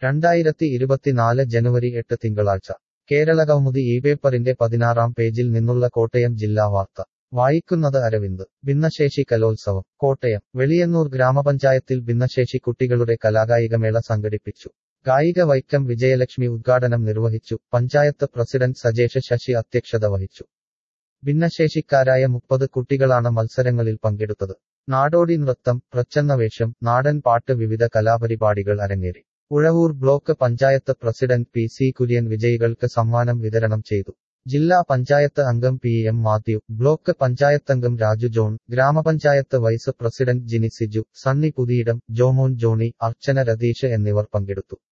രണ്ടായിരത്തി ഇരുപത്തിനാല് ജനുവരി എട്ട് തിങ്കളാഴ്ച കേരളകൗമുദി ഈ പേപ്പറിന്റെ പതിനാറാം പേജിൽ നിന്നുള്ള കോട്ടയം ജില്ലാ വാർത്ത വായിക്കുന്നത് അരവിന്ദ് ഭിന്നശേഷി കലോത്സവം കോട്ടയം വെളിയന്നൂർ ഗ്രാമപഞ്ചായത്തിൽ ഭിന്നശേഷി കുട്ടികളുടെ കലാകായികമേള സംഘടിപ്പിച്ചു ഗായിക വൈക്കം വിജയലക്ഷ്മി ഉദ്ഘാടനം നിർവഹിച്ചു പഞ്ചായത്ത് പ്രസിഡന്റ് സജേഷ് ശശി അധ്യക്ഷത വഹിച്ചു ഭിന്നശേഷിക്കാരായ മുപ്പത് കുട്ടികളാണ് മത്സരങ്ങളിൽ പങ്കെടുത്തത് നാടോടി നൃത്തം പ്രച്ഛന്നവേഷം നാടൻ പാട്ട് വിവിധ കലാപരിപാടികൾ അരങ്ങേറി Uzhavoor block panchayat president P C Kurian വിജയികൾക്ക് സമ്മാനം വിതരണം ചെയ്തു ജില്ലാ പഞ്ചായത്ത് അംഗം പി എം മാത്യു ബ്ലോക്ക് പഞ്ചായത്തംഗം രാജു ജോൺ ഗ്രാമപഞ്ചായത്ത് വൈസ് പ്രസിഡന്റ് ജിനി സിജു സണ്ണി പുതിയിടം ജോമോൻ ജോണി അർച്ചന രതീഷ് എന്നിവർ പങ്കെടുത്തു